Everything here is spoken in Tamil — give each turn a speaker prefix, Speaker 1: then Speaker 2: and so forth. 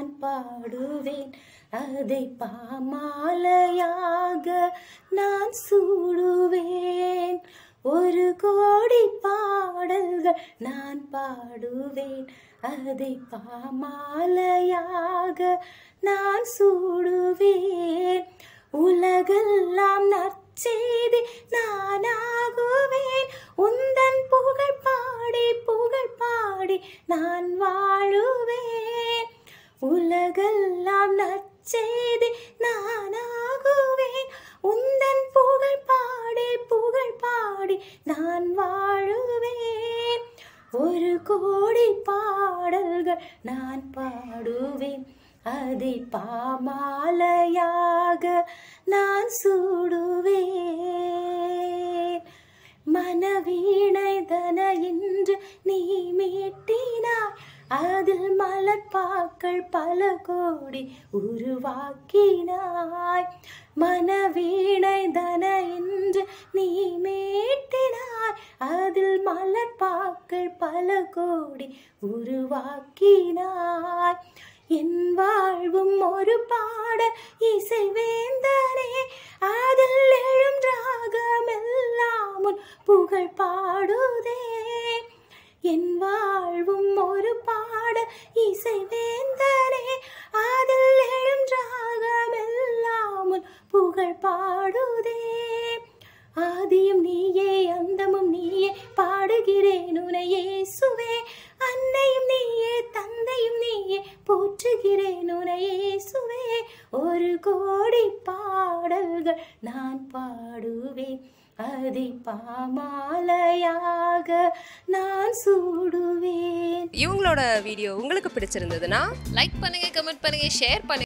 Speaker 1: நான் பாடுவேன் அதை பாமாலையாக நான் சூடுவேன் ஒரு கோடி பாடல்கள் நான் பாடுவேன் அதை பாமாலையாக நான் சூடுவேன் உலகெல்லாம் நற்செய்தி நானாகுவேன் உந்தன் புகழ் பாடி புகழ் பாடி நான் வாழுவேன் உலகெல்லாம் நற்செய்தி நானாகுவேன் உந்தன் புகழ் பாடி புகழ் பாடி நான் வாழுவேன் ஒரு கோடி பாடல்கள் நான் பாடுவேன் அதை பாமாலையாக நான் சூடுவேன் மனவீணை தன இன்று நீ மீட்டினாய் அதில் மலர்பாக்கள் பல கோடி உருவாக்கினாய் மனவீணை தன இன்று நீ மீட்டினாய் அதில் மலர்பாக்கள் பல கோடி உருவாக்கினாய் என் வாழ்வும் ஒரு பாட இசை வேந்தனே அதில் எழும் ராகமெல்லாம் உன் புகழ் பாடுதே என் வாழ்வும் ஒரு பாட இசை வேந்தனே அதில் எழும் ராகமெல்லாம் உன் புகழ் பாடுதே ஆதியும் நீயே அந்தமும் நீயே பாடுகிறேன் உனை இயேசுவே அன்னையும் நீயே தந்தையும் நீயே போற்றுகிறேன் உனை இயேசுவே ஒரு கோடி பாடல்கள் நான் பாடுவேன் அதை பாமாலையாக நான் சூடுவேன்
Speaker 2: இவங்களோட வீடியோ உங்களுக்கு பிடிச்சிருந்ததுன்னா
Speaker 3: லைக் பண்ணுங்க கமெண்ட் பண்ணுங்க ஷேர் பண்ணுங்க